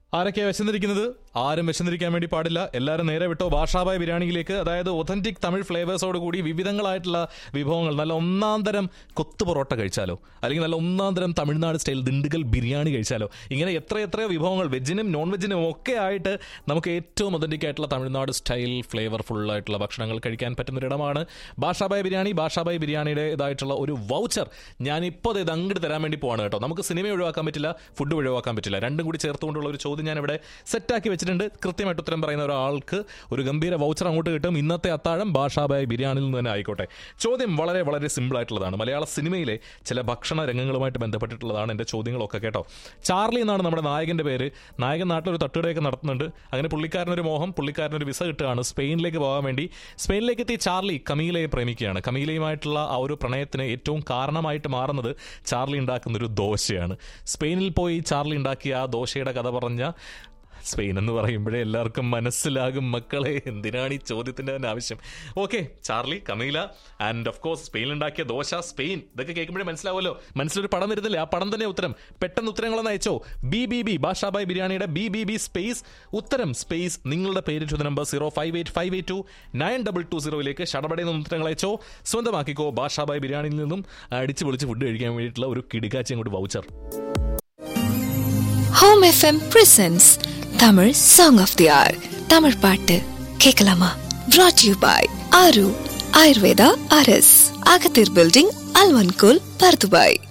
ആരൊക്കെയാ വിശന്നിരിക്കുന്നത് ആരും വിശന്നിരിക്കാൻ വേണ്ടി പാടില്ല എല്ലാവരും നേരെ വിട്ടോ ഭാഷാബായ ബിരിയാണിയിലേക്ക് അതായത് ഒതന്റിക് തമിഴ് ഫ്ലേവേഴ്സോട് കൂടി വിവിധങ്ങളായിട്ടുള്ള വിഭവങ്ങൾ നല്ല ഒന്നാം തരം കൊത്തു പൊറോട്ട കഴിച്ചാലോ അല്ലെങ്കിൽ നല്ല ഒന്നാം തരം തമിഴ്നാട് സ്റ്റൈൽ ദിണ്ടുകൽ ബിരിയാണി കഴിച്ചാലോ ഇങ്ങനെ എത്ര എത്രയോ വിഭവങ്ങൾ വെജിനും നോൺ വെജിനും ഒക്കെ ആയിട്ട് നമുക്ക് ഏറ്റവും ഒതന്റിക് ആയിട്ടുള്ള തമിഴ്നാട് സ്റ്റൈൽ ഫ്ലേവർഫുൾ ആയിട്ടുള്ള ഭക്ഷണങ്ങൾ കഴിക്കാൻ പറ്റുന്നൊരിടമാണ് ഭാഷാബായ ബിരിയാണി ഭാഷാബായ ബിരിയാണിയുടെ ഇതായിട്ടുള്ള ഒരു വൗച്ചർ ഞാൻ ഇപ്പോൾ ഇത് അങ്ങോട്ട് തരാൻ വേണ്ടി പോവാണ് കേട്ടോ നമുക്ക് സിനിമ ഒഴിവാക്കാൻ പറ്റില്ല ഫുഡ് ഒഴിവാക്കാൻ പറ്റില്ല രണ്ടും കൂടി ചേർത്തുകൊണ്ടുള്ള ഒരു ചോദ്യം ഞാൻ ഇവിടെ സെറ്റാക്കി വെച്ചിട്ടുണ്ട് കൃത്യമായിട്ട് ഉത്തരം പറയുന്ന ഒരാൾക്ക് ഒരു ഗംഭീര വൗച്ചർ അങ്ങോട്ട് കിട്ടും ഇന്നത്തെ അത്താഴം ഭാഷാബായ ബിരിയാണിയിൽ നിന്ന് തന്നെ ആയിക്കോട്ടെ ചോദ്യം വളരെ വളരെ സിമ്പിൾ ആയിട്ടുള്ളതാണ് മലയാള സിനിമയിലെ ചില ഭക്ഷണ രംഗങ്ങളുമായിട്ട് ബന്ധപ്പെട്ടിട്ടുള്ളതാണ് എൻ്റെ ചോദ്യങ്ങളൊക്കെ കേട്ടോ ചാർലി എന്നാണ് നമ്മുടെ നായകന്റെ പേര് നായകൻ നാട്ടിലൊരു തട്ടുകടയൊക്കെ നടത്തുന്നുണ്ട് അങ്ങനെ പുള്ളിക്കാരനൊരു മോഹം പുള്ളിക്കാരനൊരു വിസ കിട്ടുകയാണ് സ്പെയിനിലേക്ക് പോകാൻ വേണ്ടി സ്പെയിനിലേക്ക് എത്തി ചാർലി കമീലയെ പ്രേമിക്കുകയാണ് കമീലയുമായിട്ടുള്ള ആ ഒരു പ്രണയത്തിന് ഏറ്റവും കാരണമായിട്ട് മാറുന്നത് ചാർലി ഉണ്ടാക്കുന്ന ഒരു ദോശയാണ് സ്പെയിനിൽ പോയി ചാർലി ഉണ്ടാക്കിയ ആ ദോശയുടെ കഥ പറഞ്ഞ സ്പെയിൻ എന്ന് പറയുമ്പോഴേ എല്ലാവർക്കും മനസ്സിലാകും മക്കളെ എന്തിനാണ് ഈ ചോദ്യത്തിന്റെ തന്നെ ആവശ്യം okay Charlie Camilla and of course സ്പെയിനിൽ ഉണ്ടാക്കിയ ദോശ സ്പെയിൻ ഇതൊക്കെ കേൾക്കുമ്പോഴേ മനസ്സിലാവുമല്ലോ മനസ്സിലൊരു പടം വരുന്നില്ല ആ പടം തന്നെ ഉത്തരം പെട്ടെന്ന് ഉത്തരങ്ങളൊന്ന് അയച്ചോ ബി ബി ബി ബാഷാബായ് ബിരിയാണിയുടെ ബി ബി ബി സ്പേസ് ഉത്തരം സ്പേസ് നിങ്ങളുടെ പേര് to number zero five eight five eight two nine double two സീറോയിലേക്ക് ഷടപടയിൽ നിന്ന് ഉത്തരങ്ങൾ അയച്ചോ സ്വന്തമാക്കിക്കോ ബാഷാബായ് ബിരിയാണിയിൽ നിന്നും അടിച്ചു പൊളിച്ച് ഫുഡ് കഴിക്കാൻ വേണ്ടിയിട്ടുള്ള ഒരു കിടിക്കാച്ചി അങ്ങോട്ട് voucher home FM presents Tamil song of the hour Tamil பாட்டு கேட்கலாமா brought you by Aaru Ayurveda அரஸ் அகத்தீர் பில்டிங் அல்வன்கோல் பர்துபாய்